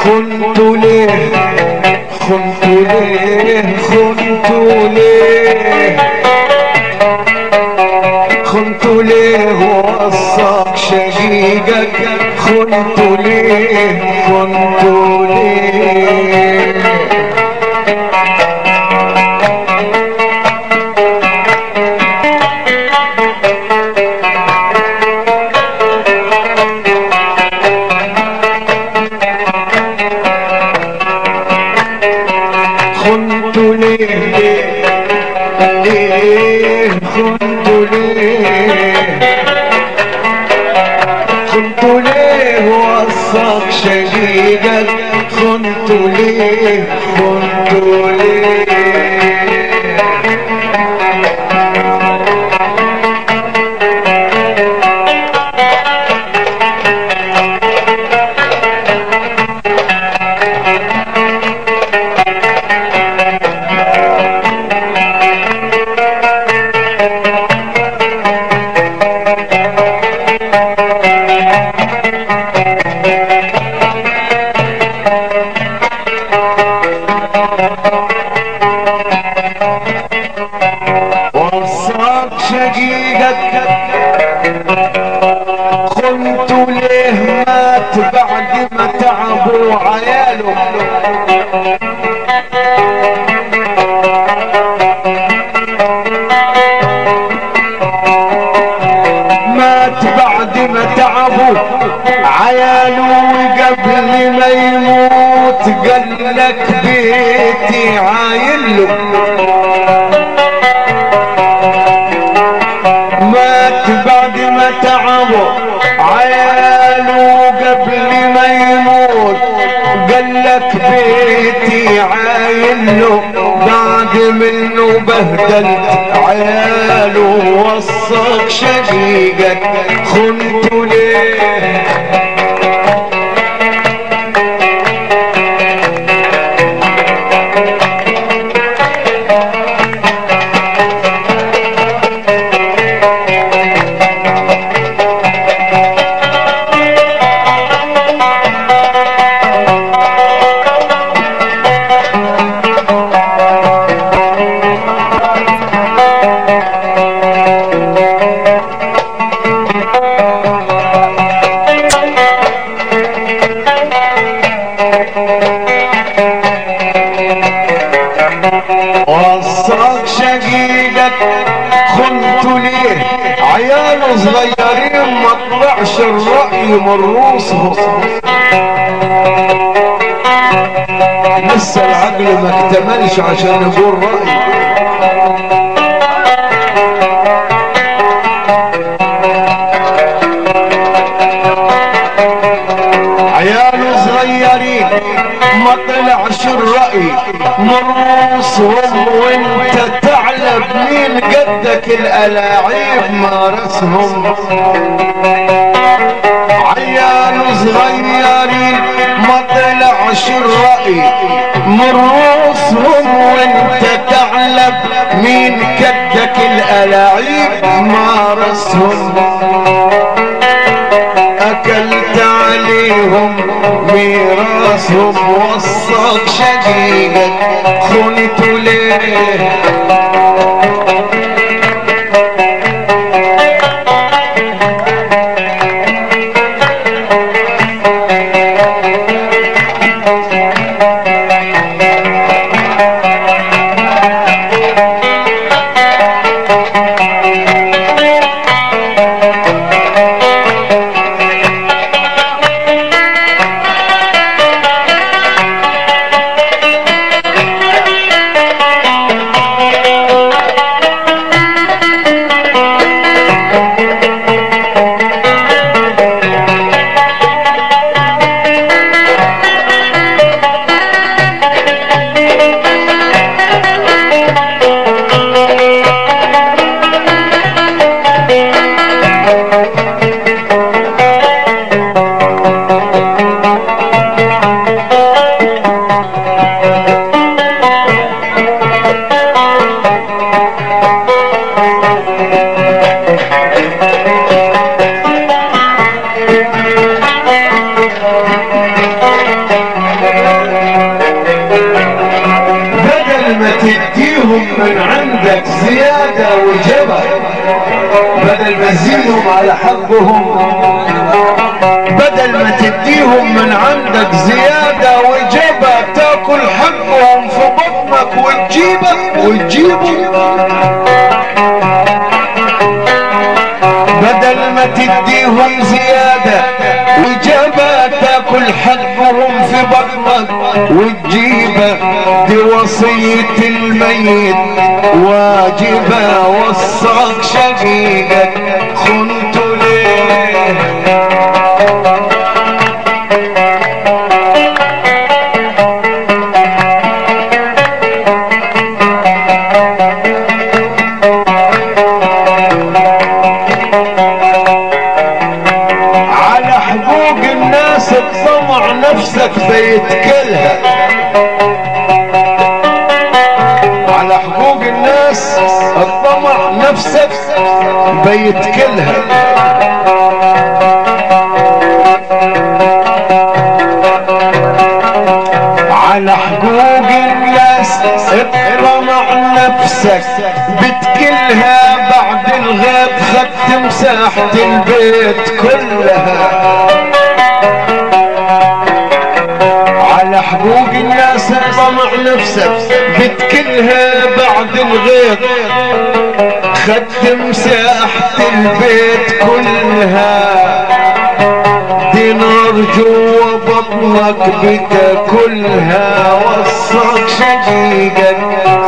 خنت ليه خنت ليه خنت ليه خنت ليه وصاك شقيقك خنت ليه خنت ليه خنت ليه ليه خنت ليه خنت ليه وصاك شقيقك خنت ليه خنت ليه وصاك شقيقك خنت ليه مات بعد ما تعبوا عياله مات بعد ما تعبوا عياله قبل ما يموت قال لك بيتي عايله مات بعد ما تعبوا عياله قبل ما يموت قال لك بيتي عايله بعد منه بهدلت عياله وصاك شقيقك خنت ليه وصاك شقيقك خنت ليه عيال صغيرين ما طلعش الرأي من روسهم لسه العقل ما اكتملش عشان نقول رأي عيال صغيرين ما طلعش الرأي مرصهم وانت تعلم مين قدك الالاعيب مارسهم عيال صغيرين ما طلعش الرأي مرصهم وانت تعلم مين قدك الالاعيب مارسهم اكلت عليهم ميراثهم وصاك شقيقك خنت ليه تديهم على حقهم بدل ما تديهم من عندك زيادة وجبة تاكل حقهم في بطنك وتجيبه وتجيبه بدل ما تديهم زيادة وجبة تاكل حقهم في بطنك وتجيبه دي وصية الميت واجبة وصاك شقيقك خنت ليه على حقوق الناس تطمع نفسك بيتكلها على حقوق الناس الطمع نفسك بيتكلها على حقوق الناس اطمع نفسك بتكلها بعد الغيب خدت مساحة البيت كلها على حقوق الناس اطمع نفسك بتكلها بعد الغيب خدت مساحة البيت كلها دينار جوا بطنك بتاكلها وصاك شقيقك